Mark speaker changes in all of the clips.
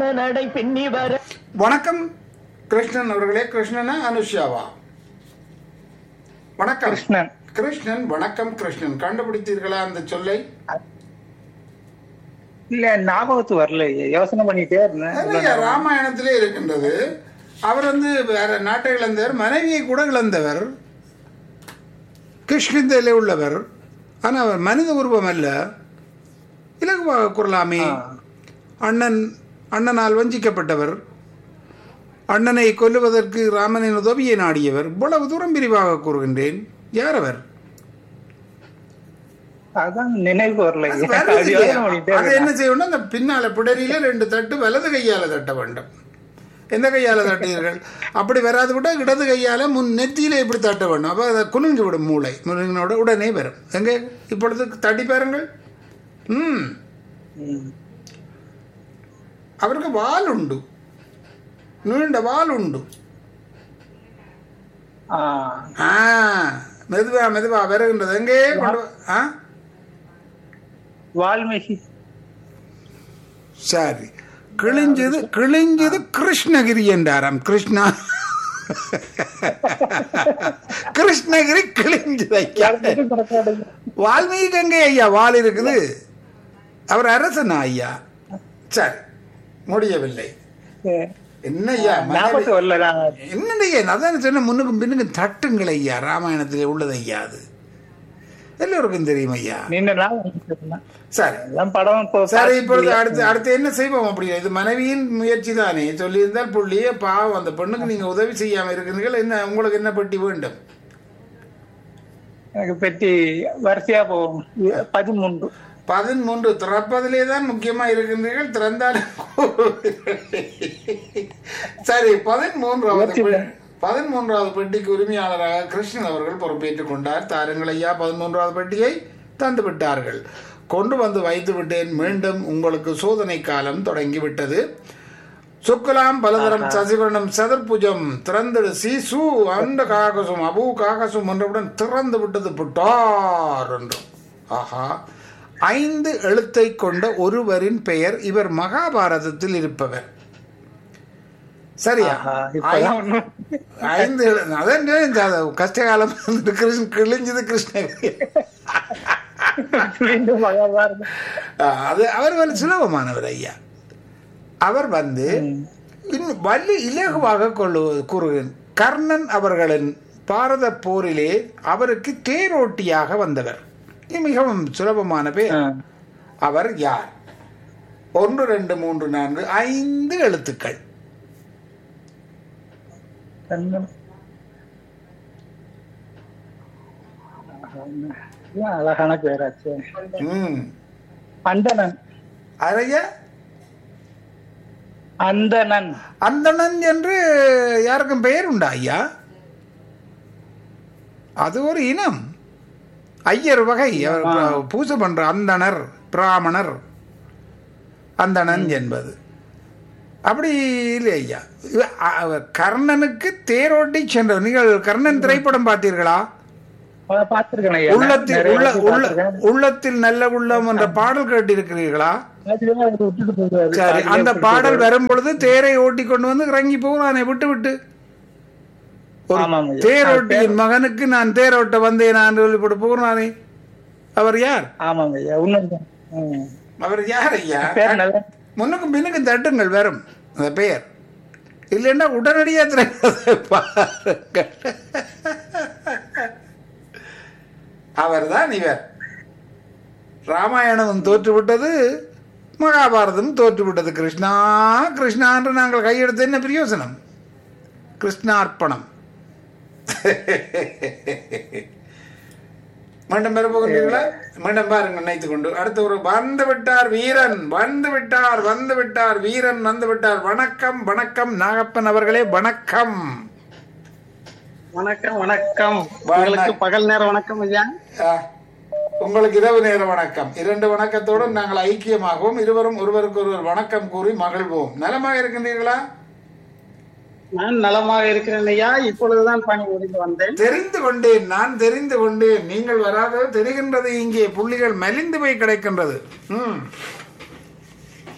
Speaker 1: மெதுவான நடை பின்னி வர
Speaker 2: வணக்கம் கிருஷ்ணன் அவர்களே கிருஷ்ணனா அனுஷ்யாவா வணக்கம்
Speaker 3: கிருஷ்ணன்
Speaker 2: கிருஷ்ணன் வணக்கம் கிருஷ்ணன் கண்டுபிடித்தீர்களா அந்த சொல்லை
Speaker 3: இல்ல ஞாபகத்து வரல யோசனை பண்ணிட்டே இருந்தேன்
Speaker 2: நிறைய ராமாயணத்திலே இருக்கின்றது அவர் வந்து வேற நாட்டை இழந்தவர் மனைவியை கூட இழந்தவர் கிருஷ்ணந்திலே உள்ளவர் ஆனால் அவர் மனித உருவம் அல்ல இலகுவாக கூறலாமே அண்ணன் அண்ணனால் வஞ்சிக்கப்பட்டவர் அண்ணனை கொல்லுவதற்கு ராமனின் உதவியை நாடியவர் இவ்வளவு தூரம் விரிவாக கூறுகின்றேன் யார் அவர்
Speaker 3: அதான் நினைவு வரல
Speaker 2: அது
Speaker 3: அது
Speaker 2: வருது
Speaker 3: யோசனை
Speaker 2: இல்லையா?
Speaker 3: பண்ணிட்டே
Speaker 2: அது
Speaker 3: இருக்கேன்.
Speaker 2: என்ன செய்யணும் அந்த பின்னால பிடரியில ரெண்டு தட்டு வலது கையால தட்ட வேண்டும் எந்த கையால தட்டுவீர்கள் அப்படி வராது விட இடது கையால முன் நெத்தியில இப்படி தட்ட வேண்டும் அப்ப அதை குலுங்கி விடும் மூளை முருகனோட உடனே வரும் எங்க இப்பொழுது தட்டி பாருங்கள் ம்
Speaker 3: ம்.
Speaker 2: அவருக்கு வால் உண்டு நீண்ட வால் உண்டு
Speaker 3: ஆ,
Speaker 2: ஆ மெதுவா மெதுவா வருகின்றது எங்கே கொண்டு வா- ஆ
Speaker 3: வால்மீகி
Speaker 2: சரி கிழிஞ்சது கிழிஞ்சது கிருஷ்ணகிரி என்றாராம் கிருஷ்ணா கிருஷ்ணகிரி கிழிஞ்சது ஐயா வால்மீகி கங்கை ஐயா வால் இருக்குது அவர் அரசனா ஐயா சரி முடியவில்லை
Speaker 3: சரி.
Speaker 2: என்ன ஐயா மனைவி-
Speaker 3: ஞாபகத்து வரல நான்
Speaker 2: என்னடைய அதான் சொன்ன முன்னுக்கும் பின்னுக்கும் தட்டுங்கள் ஐயா ராமாயணத்திலே உள்ளது ஐயா அது எல்லோருக்கும் தெரியும் ஐயா
Speaker 3: நின்று ஞாபகம்
Speaker 2: சரி
Speaker 3: எல்லாம் படம் இப்போ
Speaker 2: சரி இப்பொழுது அடுத்து அடுத்து என்ன செய்வோம் அப்படி இது மனைவியின் முயற்சி தானே சொல்லியிருந்தால் புள்ளியே பாவம் அந்த பெண்ணுக்கு நீங்க உதவி செய்யாம இருக்கிறீர்கள் என்ன உங்களுக்கு என்ன பெட்டி வேண்டும்
Speaker 3: எனக்கு பெட்டி வரிசையா போகும் பதிமூன்று
Speaker 2: பதிமூன்று திறப்பதிலே தான் முக்கியமா இருக்கின்றீர்கள் திறந்தால் சரி பதிமூன்றாவது பெ- பதிமூன்றாவது பெட்டிக்கு உரிமையாளராக கிருஷ்ணன் அவர்கள் பொறுப்பேற்றுக் கொண்டார் தாருங்கள் ஐயா பதிமூன்றாவது பெட்டியை தந்து விட்டார்கள் கொண்டு வந்து வைத்து விட்டேன் மீண்டும் உங்களுக்கு சோதனை காலம் தொடங்கிவிட்டது சுக்கலாம் பலதரம் சசிவர்ணம் சதுர்புஜம் திறந்திடு சீசு அந்த காகசும் அபு காகசும் என்றவுடன் திறந்து விட்டது புட்டார் என்றும் ஆஹா ஐந்து எழுத்தை கொண்ட ஒருவரின் பெயர் இவர் மகாபாரதத்தில் இருப்பவர் சரியா
Speaker 3: ஆஹா, இப்பதான் ஒண்ணும்
Speaker 2: ஐந்து எழு- அதான் இந்த கஷ்டகாலம் வந்து கிருஷ்ண கிழிஞ்சது கிருஷ்ணகிரி
Speaker 3: மீண்டும் மகாபாரதம்
Speaker 2: ஆ, அது அவர் வந்து சுலபமானவர் ஐயா அவர் வந்து இன்னும் வலி இலகுவாக கொள்ளுவது கூறுகிறேன் கர்ணன் அவர்களின் பாரத போரிலே அவருக்கு தேரோட்டியாக வந்தவர் இது மிகவும் சுலபமான பேர்
Speaker 3: ஆ.
Speaker 2: அவர் யார் ஒன்று ரெண்டு மூன்று நான்கு ஐந்து எழுத்துக்கள்
Speaker 3: கண்ணன். ஏன் அழகான பேராச்சு
Speaker 2: ம்
Speaker 3: அந்தணன்
Speaker 2: அறைய
Speaker 3: அந்தணன்
Speaker 2: அந்தணன் என்று யாருக்கும் பெயர் உண்டா ஐயா அது ஒரு இனம் ஐயர் வகை அவர் பூஜை பண்ற அந்தணர் பிராமணர் அந்தணன் என்பது அப்படி இல்லை ஐயா இவ- அ- அவர் கர்ணனுக்கு தேரோட்டி சென்றவர் நீங்கள் கர்ணன் திரைப்படம் பார்த்தீர்களா
Speaker 3: அத பார்த்திருக்கேன் ஐயா.
Speaker 2: உள்ளத்தில்
Speaker 3: நிறைய
Speaker 2: உள்ள
Speaker 3: வாட்டி
Speaker 2: உள்ள
Speaker 3: பார்த்திருக்கேன்.
Speaker 2: உள்ளத்தில் நல்ல உள்ளம் என்ற பாடல் கேட்டிருக்கிறீர்களா
Speaker 3: அதுலயே அவர் விட்டுட்டு போயிடுவாரு.
Speaker 2: சரி
Speaker 3: அதுலயே
Speaker 2: அந்த
Speaker 3: விட்டுட்டு
Speaker 2: பாடல்
Speaker 3: போயிடுவாரு.
Speaker 2: வரும் பொழுது தேரை ஓட்டி கொண்டு வந்து இறங்கி போகிறானே விட்டு விட்டு ஒரு
Speaker 3: ஆமாம் ஐயா.
Speaker 2: தேரோட்டியின் மகனுக்கு நான் தேரோட்ட வந்தேன் நான் சொல்லிவிட்டு போகிறானே அவர் யார்
Speaker 3: ஆமாங்க ஐயா உண்மைதான் ம்.
Speaker 2: அவர் யார் ஐயா
Speaker 3: பேர் நல்ல
Speaker 2: முன்னுக்கும் பின்னுக்கும் தட்டுங்கள் வரும் அந்த பெயர் இல்லைன்னா உடனடியாக திரைப்படத்தை பாருங்கள் அவர்தான் இவர் ராமாயணமும் தோற்றுவிட்டது மகாபாரதம் தோற்றுவிட்டது கிருஷ்ணா கிருஷ்ணா என்று நாங்கள் கையெடுத்து என்ன பிரயோசனம் கிருஷ்ணார்ப்பணம் மீண்டும் பெற போகின்றீர்களா மீண்டும் பாருங்க நினைத்து கொண்டு அடுத்த ஒரு வந்து விட்டார் வீரன் வந்து விட்டார் வந்து விட்டார் வீரன் வந்து விட்டார் வணக்கம் வணக்கம் நாகப்பன் அவர்களே வணக்கம்
Speaker 4: வணக்கம் வணக்கம் உங்களுக்கு பகல் நேர வணக்கம் ஐயா
Speaker 2: ஆ, உங்களுக்கு இரவு நேர வணக்கம் இரண்டு வணக்கத்தோடு நாங்கள் ஐக்கியமாகவும் இருவரும் ஒருவருக்கு ஒருவர் வணக்கம் கூறி மகிழ்வோம் நலமாக இருக்கின்றீர்களா
Speaker 4: நான் நலமாக இருக்கிறேன் ஐயா இப்பொழுதுதான் பணி முடிந்து வந்தேன்
Speaker 2: தெரிந்து கொண்டேன் நான் தெரிந்து கொண்டேன் நீங்கள் வராதது தெரிகின்றது இங்கே புள்ளிகள் மெலிந்து போய் கிடைக்கின்றது ம்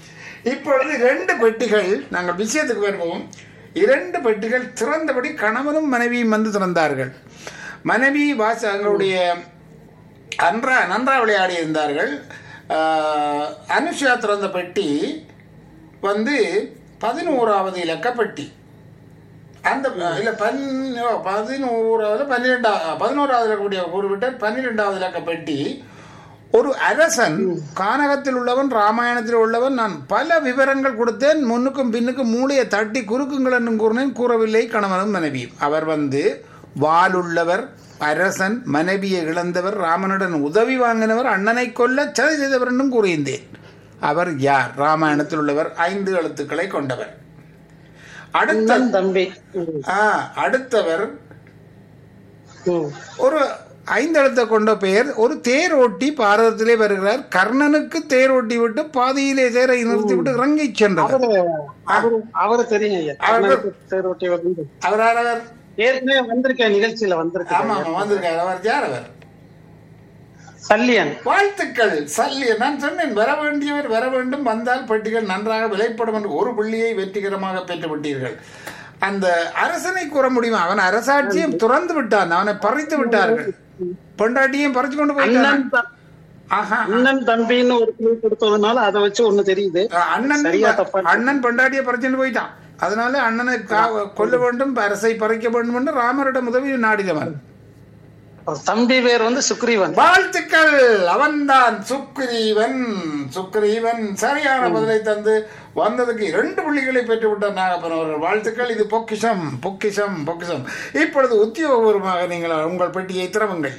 Speaker 2: இப்பொழுது இரண்டு பெட்டிகள் நாங்கள் விஷயத்துக்கு வருவோம் இரண்டு பெட்டிகள் திறந்தபடி கணவனும் மனைவியும் வந்து திறந்தார்கள் மனைவி வாச அவங்களுடைய அன்றா நன்றா விளையாடி இருந்தார்கள் ஆஹ், அனுஷா திறந்த பெட்டி வந்து பதினோராவது இலக்க பெட்டி அந்த இல்ல பன் ஓ, பதினோராவது பன்னிரெண்டாவது பதினோராவது இருக்கக்கூடிய கூறுவிட்டார் பன்னிரெண்டாவது இலக்க பெட்டி ஒரு அரசன் கானகத்தில் உள்ளவன் ராமாயணத்தில் உள்ளவன் நான் பல விவரங்கள் கொடுத்தேன் முன்னுக்கும் பின்னுக்கும் மூளையை தட்டி குறுக்குங்கள் என்றும் கூறினேன் கூறவில்லை கணவனும் மனைவியும் அவர் வந்து வாளுள்ளவர் அரசன் மனைவியை இழந்தவர் ராமனுடன் உதவி வாங்கினவர் அண்ணனை கொல்ல சதி செய்தவர் என்றும் கூறியிருந்தேன் அவர் யார் ராமாயணத்தில் உள்ளவர் ஐந்து எழுத்துக்களை கொண்டவர் அடுத்த
Speaker 4: அண்ணன் தம்பி ம்,
Speaker 2: ஆ, அடுத்தவர்
Speaker 4: ம்.
Speaker 2: ஒரு ஐந்தெழுத்தை கொண்ட பெயர் ஒரு தேர் ஓட்டி பாரதத்திலே வருகிறார் கர்ணனுக்கு தேர் ஓட்டி விட்டு பாதியிலே தேரை நிறுத்தி விட்டு இறங்கி சென்றவர்
Speaker 4: அவரு அவரு அவரு தெரியும் ஐயா கர்நாடக தேரோட்டி வந்து
Speaker 2: அவர் யார் அவர்
Speaker 4: ஏற்கனவே வந்திருக்கேன் நிகழ்ச்சியில
Speaker 2: ஆமா
Speaker 4: வந்திருக்கேன்
Speaker 2: ஆமா வந்திருக்கார் அவர் யார் அவர்
Speaker 4: சல்லியன்
Speaker 2: வாழ்த்துக்கள் சல்லிய நான் சொன்னேன் வர வேண்டியவர் வர வேண்டும் வந்தால் பெட்டிகள் நன்றாக விலைப்படும் என்று ஒரு புள்ளியை வெற்றிகரமாக பெற்று விட்டீர்கள் அந்த அரசனை கூற முடியுமா அவன் அரசாட்சியும் துறந்து விட்டான் அவனை பறித்து விட்டார்கள் பொண்டாட்டியும் பறிச்சு கொண்டு போயிட்டான்
Speaker 4: அண்ணன் த-
Speaker 2: ஆஹா
Speaker 4: அண்ணன் தம்பின்னு ஒரு குழு கொடுத்ததுனால அதை வச்சு ஒண்ணு தெரியுது
Speaker 2: அண்ணன்
Speaker 4: சரியா தப்பா
Speaker 2: அண்ணன் பொண்டாட்டியை பறிச்சுட்டு போயிட்டான் அதனால அண்ணனை கா- கொல்ல வேண்டும் அரசை பறிக்க வேண்டும் என்று ராமரிடம் உதவி நாடினவன்
Speaker 4: தம்பி பேர் வந்து சுக்ரீவன்
Speaker 2: வாழ்த்துக்கள் அவன்தான் சுக்ரீவன் சுக்ரீவன் சரியான பதிலை தந்து வந்ததுக்கு இரண்டு புள்ளிகளை பெற்று விட்டார் நாகப்பன் அவர்கள் வாழ்த்துக்கள் இது பொக்கிஷம் பொக்கிஷம் பொக்கிஷம் இப்பொழுது உத்தியோகபூர்வமாக நீங்கள் உங்கள் பெட்டியை திறவுங்கள்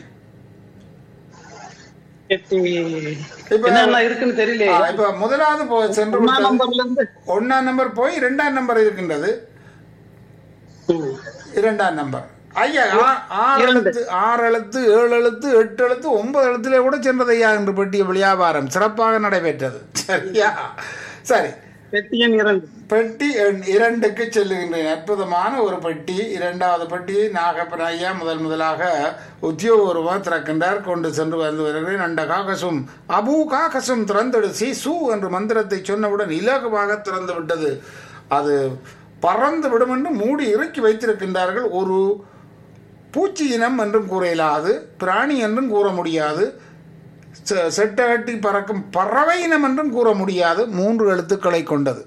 Speaker 4: எட்டி
Speaker 2: இப்ப-
Speaker 4: என்னென்ன இருக்குன்னு தெரியலையே
Speaker 2: ஆ, இப்ப முதலாவது போ- சென்று
Speaker 4: ஒண்ணாம்
Speaker 2: விட்டது.
Speaker 4: நம்பர்ல இருந்து
Speaker 2: ஒண்ணாம் நம்பர் போய் இரண்டாம் நம்பர் இருக்கின்றது
Speaker 4: ம்.
Speaker 2: இரண்டாம் நம்பர் ஐயா ஆ- ஆறு எழுத்து ஆறு எழுத்து ஏழு எழுத்து எட்டு எழுத்து ஒன்பது எழுத்துல கூட சென்றது ஐயா என்று பெட்டிய வியாபாரம் சிறப்பாக நடைபெற்றது சரியா சரி
Speaker 4: பெட்டியன் இரண்டு
Speaker 2: பெட்டி எண் இரண்டுக்கு செல்லுகின்றேன் அற்புதமான ஒரு பெட்டி இரண்டாவது பெட்டியை நாகப்பன் ஐயா முதல் முதலாக உத்தியோகபூர்வமாக திறக்கின்றார் கொண்டு சென்று வந்து வருகிறேன் அண்ட காகசும் அபு காகசும் திறந்தெடு சி சு என்று மந்திரத்தை சொன்னவுடன் இலகுவாக திறந்து விட்டது அது பறந்து விடும் என்று மூடி இறுக்கி வைத்திருக்கின்றார்கள் ஒரு பூச்சி இனம் என்றும் கூற இயலாது பிராணி என்றும் கூற முடியாது செ- செட்டகட்டி பறக்கும் பறவை இனம் என்றும் கூற முடியாது மூன்று எழுத்துக்களை கொண்டது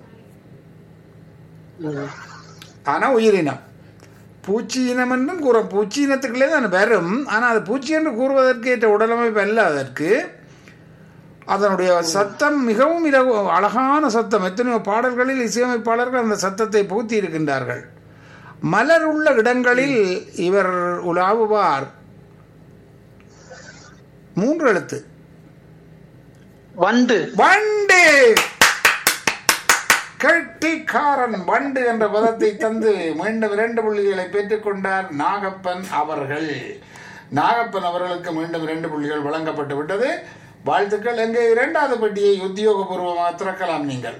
Speaker 4: ம்.
Speaker 2: ஆனால் உயிரினம் பூச்சி இனம் என்றும் கூற பூச்சி இனத்துக்குள்ளே தான் வரும் ஆனால் அது பூச்சி என்று கூறுவதற்கு ஏற்ற உடலமைப்பு அல்ல அதற்கு அதனுடைய சத்தம் மிகவும் இலகு அழகான சத்தம் எத்தனையோ பாடல்களில் இசையமைப்பாளர்கள் அந்த சத்தத்தை பூத்தி இருக்கின்றார்கள் மலர் உள்ள இடங்களில் இவர் உலாவுவார் மூன்று எழுத்து
Speaker 4: வண்டு
Speaker 2: வண்டு கெட்டிக்காரன் வண்டு என்ற பதத்தை தந்து மீண்டும் இரண்டு புள்ளிகளை பெற்றுக்கொண்டார் நாகப்பன் அவர்கள் நாகப்பன் அவர்களுக்கு மீண்டும் இரண்டு புள்ளிகள் வழங்கப்பட்டு விட்டது வாழ்த்துக்கள் எங்கே இரண்டாவது பெட்டியை உத்தியோகபூர்வமாக திறக்கலாம் நீங்கள்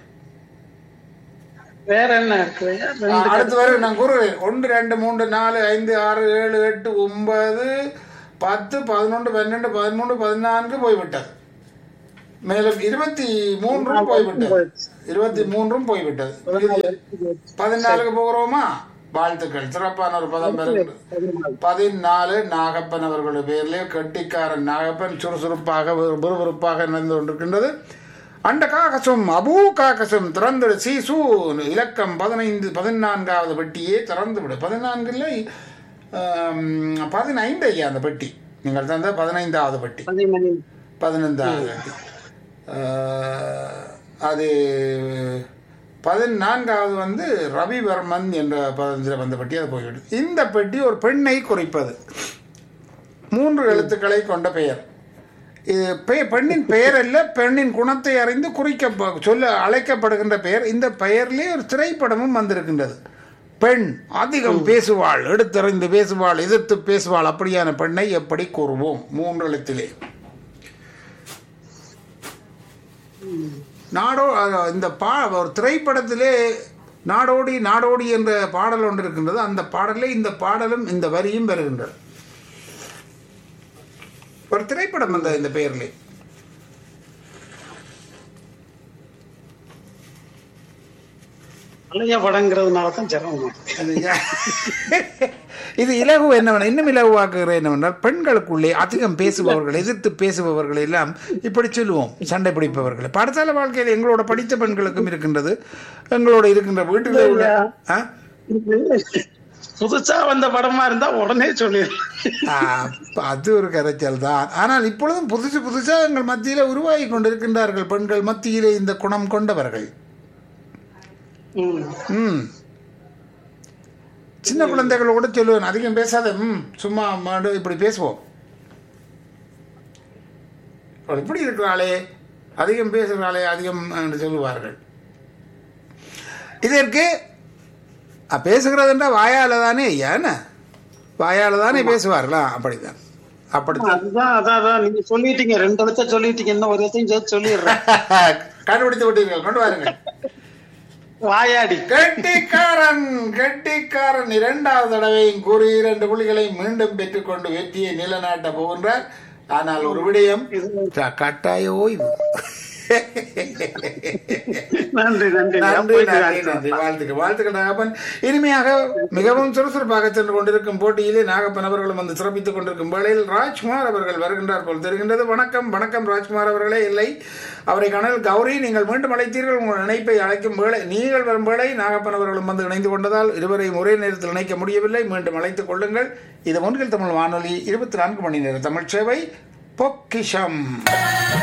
Speaker 4: வேற என்ன இருக்கு ஐயா?
Speaker 2: ஆ,
Speaker 4: ரெண்டு
Speaker 2: அடுத்து வரை நான் கூறுவேன் ஒன்று ரெண்டு மூன்று நாலு ஐந்து ஆறு ஏழு எட்டு ஒன்பது பத்து பதினொன்று பன்னெண்டு பதிமூன்று பதினான்கு போய்விட்டது மேலும் இருபத்தி மூன்றும் போய்விட்டது இருபத்தி மூன்றும் போய்விட்டது இது பதினாலுக்கு போகிறோமா வாழ்த்துக்கள் சிறப்பான ஒரு பதம் பெறுகிறது பதினாலு நாகப்பன் அவர்களுடைய பேரிலே கெட்டிக்காரன் நாகப்பன் சுறுசுறுப்பாக விறு- விறுவிறுப்பாக நடந்து கொண்டிருக்கின்றது அண்ட காகசம் அபூ காகசம் திறந்து சீசு இலக்கம் பதினைந்து பதினான்காவது பெட்டியே திறந்து விடு பதினான்குல ஆம், பதினைந்து ஐயா அந்த பெட்டி நீங்கள் தந்த பதினைந்தாவது பெட்டி
Speaker 4: பதிமணி
Speaker 2: பதினைந்தாவது பெட்டி ஆஹ், அது பதினான்காவது வந்து ரவிவர்மன் என்ற பதத்தில் வந்த பெட்டி அது போய்விடும் இந்த பெட்டி ஒரு பெண்ணை குறிப்பது மூன்று எழுத்துக்களை கொண்ட பெயர் இது பெ- பெண்ணின் பெயர் அல்ல பெண்ணின் குணத்தை அறிந்து குறிக்க சொல்ல அழைக்கப்படுகின்ற பெயர் இந்த பெயர்லேயே ஒரு திரைப்படமும் வந்திருக்கின்றது பெண் அதிகம் பேசுவாள் எடுத்தறிந்து பேசுவாள் எதிர்த்து பேசுவாள் அப்படியான பெண்ணை எப்படி கூறுவோம் மூன்று எழுத்திலே நாடோ அஹ், இந்த பா ஒரு திரைப்படத்திலே நாடோடி நாடோடி என்ற பாடல் ஒன்று இருக்கின்றது அந்த பாடலே இந்த பாடலும் இந்த வரியும் வருகின்றது ஒரு திரைப்படம் அந்த இந்த பெயர்லே
Speaker 4: பழைய படங்கிறதுனால தான் சிரமம்
Speaker 2: அது யா- இது இலகு என்னவென்றால் இன்னும் இலகுவாக்குகிற என்னவென்றால் பெண்களுக்குள்ளே அதிகம் பேசுபவர்கள் எதிர்த்து பேசுபவர்கள் எல்லாம் இப்படி சொல்லுவோம் சண்டை பிடிப்பவர்கள் பாடசாலை வாழ்க்கையில் எங்களோட படித்த பெண்களுக்கும் இருக்கின்றது எங்களோட இருக்கின்ற வீட்டில் உள்ள ஆ?
Speaker 4: புதுசா வந்த படமா இருந்தா உடனே சொல்லிடுறேன்
Speaker 2: ஆ, அது ஒரு கரைச்சல் தான் ஆனால் இப்பொழுதும் புதுசு புதுசாக எங்கள் மத்தியில் உருவாகி கொண்டிருக்கின்றார்கள் பெண்கள் மத்தியிலே இந்த குணம் கொண்டவர்கள்
Speaker 4: ம்.
Speaker 2: ம் சின்ன குழந்தைகள் கூட சொல்லுவேன் அதிகம் பேசாத ம் சும்மா மாடு இப்படி பேசுவோம் அவள் இப்படி இருக்கிறாளே அதிகம் பேசுகிறாளே அதிகம் என்று சொல்லுவார்கள் இதற்கு அ, பேசுகிறதுன்றா வாயால தானே ஏன்னா வாயால தானே பேசுவார்களா அப்படிதான் அப்படித்தான்
Speaker 4: அதுதான் அதான் அதான் நீங்க சொல்லிட்டீங்க ரெண்டு எழுத்த சொல்லிட்டீங்க இன்னும் ஒரு எழுத்தையும் சேர்த்து சொல்லிடுறேன்
Speaker 2: கண்டுபிடித்து விட்டீர்கள் கொண்டு வாருங்கள்
Speaker 4: வாயாடி
Speaker 2: கெட்டிக்காரன் கெட்டிக்காரன் இரண்டாவது தடவையும் கூறி இரண்டு புள்ளிகளை மீண்டும் பெற்றுக்கொண்டு வெற்றியை நிலநாட்ட போகின்றார் ஆனால் ஒரு விடயம் க- கட்டாய ஓய்வு
Speaker 4: நன்றி நன்றி
Speaker 2: நன்றி
Speaker 4: போயிட்டு
Speaker 2: நன்றி
Speaker 4: வாங்க.
Speaker 2: நன்றி வாழ்த்துக்கள் வாழ்த்துக்கள் நாகப்பன் இனிமையாக மிகவும் சுறுசுறுப்பாக சென்று கொண்டிருக்கும் போட்டியிலே நாகப்பன் அவர்களும் வந்து சிறப்பித்துக் கொண்டிருக்கும் வேளையில் ராஜ்குமார் அவர்கள் வருகின்றார் போல் தெரிகின்றது வணக்கம் வணக்கம் ராஜ்குமார் அவர்களே இல்லை அவரை கணல் கௌரி நீங்கள் மீண்டும் அழைத்தீர்கள் உங்கள் இணைப்பை அழைக்கும் வேளை நீங்கள் வரும் வேளை நாகப்பன் அவர்களும் வந்து இணைந்து கொண்டதால் இருவரையும் ஒரே நேரத்தில் இணைக்க முடியவில்லை மீண்டும் அழைத்துக் கொள்ளுங்கள் இது முன்கில் தமிழ் வானொலி இருபத்தி நான்கு மணி நேர தமிழ் சேவை பொக்கிஷம்